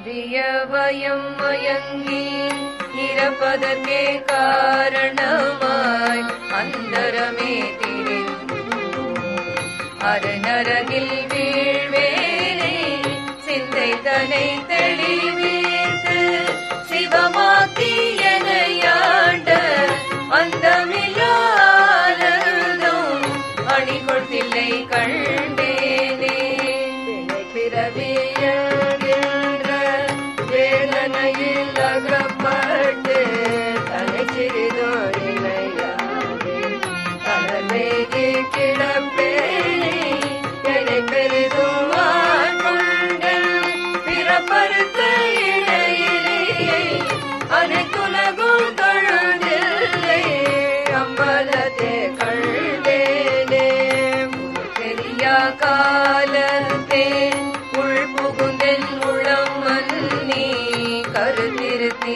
அறிய பயம் மயங்கி இறப்பதற்கே காரணமாய் அந்தரமே திரிந்து அருநரகில் வீழ்வேனே சிந்தை தனை தெளிவீர்த்து சிவமாக்கி எனையாண்ட அந்தமில்லாரதும் அணிகொள்தில்லை கண்டேனே பிறவியல்கின்ற வேதனையில் அகப்பட்டு தலை சிறிதோ இணையாதே கடமைக்கு கிடப்பேனே என்னை பெரிதும் ஆட்கொண்ட பிறப்பறுத்த இடையிலேயே அனைத்துலகும் தொழுதில்லை அம்பலத்தே கண்டேனே பெரியா காலத்தே உள் புகுந்தென் உளம் மன்னி கருத்திருத்தி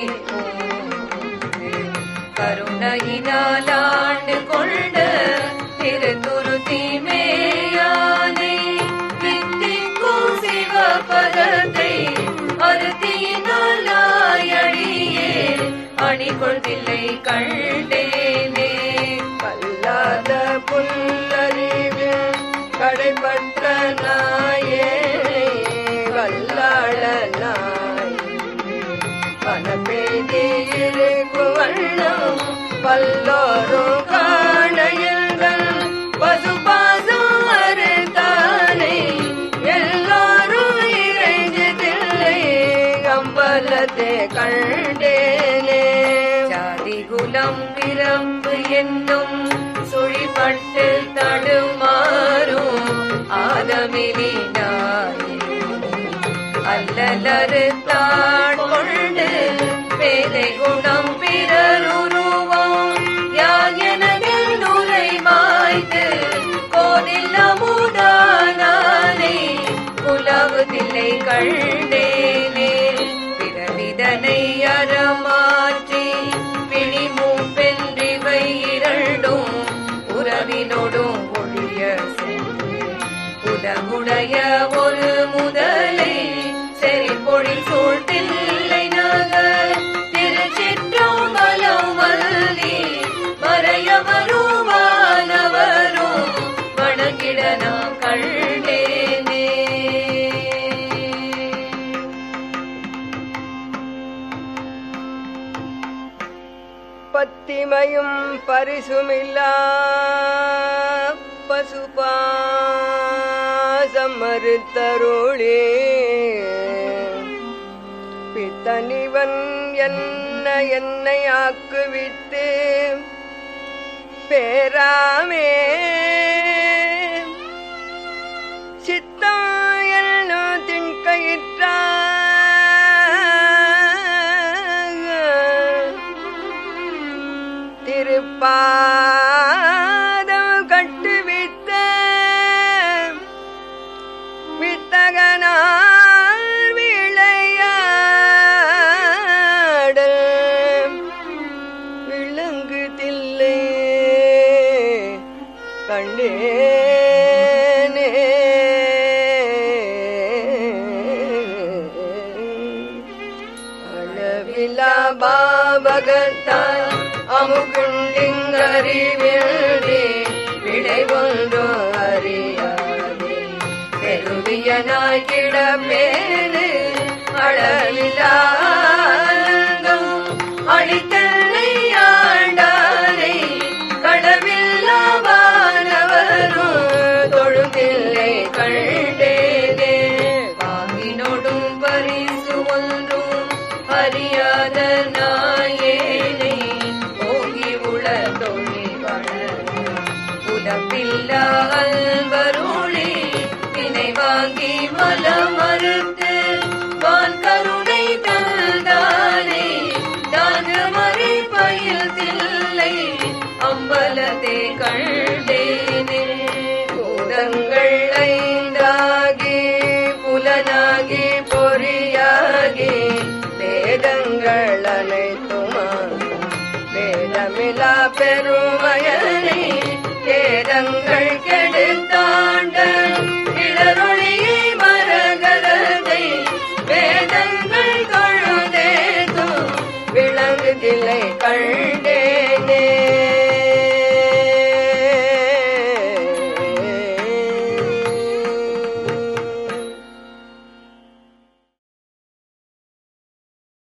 கருணையினால் ஆண்டு கொண்ட திருத்துருத்தி மேயானை வித்திக்கும் சிவபதத்தை அருத்தியினால் ஆயடியே அணிகொள்தில்லை கண்டேனே கல்லாத புல்லறிவு கடைப்பட்ட நாயே வல்லாள நாய் பணப்பேதியிருக்கு வண்ணம் பல்லோரும் காணையங்கள் பசுபாசம் அறுத்தானே எல்லோரும் இறைஞ்சதில்லை அம்பலத்தை கண்டேனே ஜாதி குலம் பிறப்பு என்னும் சுழிப்பட்டு தடுமாறும் ஆதமினாய் அல்லலறு தாட்கொண்டு பேதை குணம் பிறருருவம் யார் எனதில் நுரை மாய்த்து கோதில் அமுதானானே புலவுதில்லை கண்டேனே பிறவிதனை அறமாற்றி பிணி மூப்பென்றிவை இரண்டும் உறவினோடும் ஒழிய சென்று உலகுடைய ஒரு முதலை செறி பொழில் சூழ்த்தில்லை நகர் திருச்சிற்றம்பலம் வல்லி மறையவரும் வானவரும் வணங்கிட நாம் கண்டேனே பத்திமையும் பரிசுமில்லா பசுபாசம் மறுத்தருளே பித்தனிவன் என்ன என்னை ஆக்குவித்து பேராமே சித்தம் என்னும் திண்கயிற்றா திருப்பாதம் கட்டுவித்த வித்தகனால் விளையாடல் விளங்குதில்லை கண்டேனே அளவிலா பாபகத்தான் அமுகுண்டிங்கறிவில்தே விடை ஒன்றோ அறியாதே பெருவியனாய் கிடப்பேனு அளவிலானந்தம் அளித்தல்லை ஆண்டானே கடவில்லாவானவரும் தொழுதில்லை கண்டேனே வாங்கினோடும் பரிசு ஒன்றும் அறியாத நாயேனை ஓங்கி உள தொழில் வளரும் உலப்பில்லா அல்வருளி தினை வாங்கி மலம் மறுத்து வான் கருணை தந்தானே தான மறை பயில் தில்லை அம்பலத்தை கண்டேனே பூதங்கள் ஐந்தாகி புலனாகி பொறியாகி வேதங்கள் அனைத்துமா வேதமிலா பெருமையனை வேதங்கள்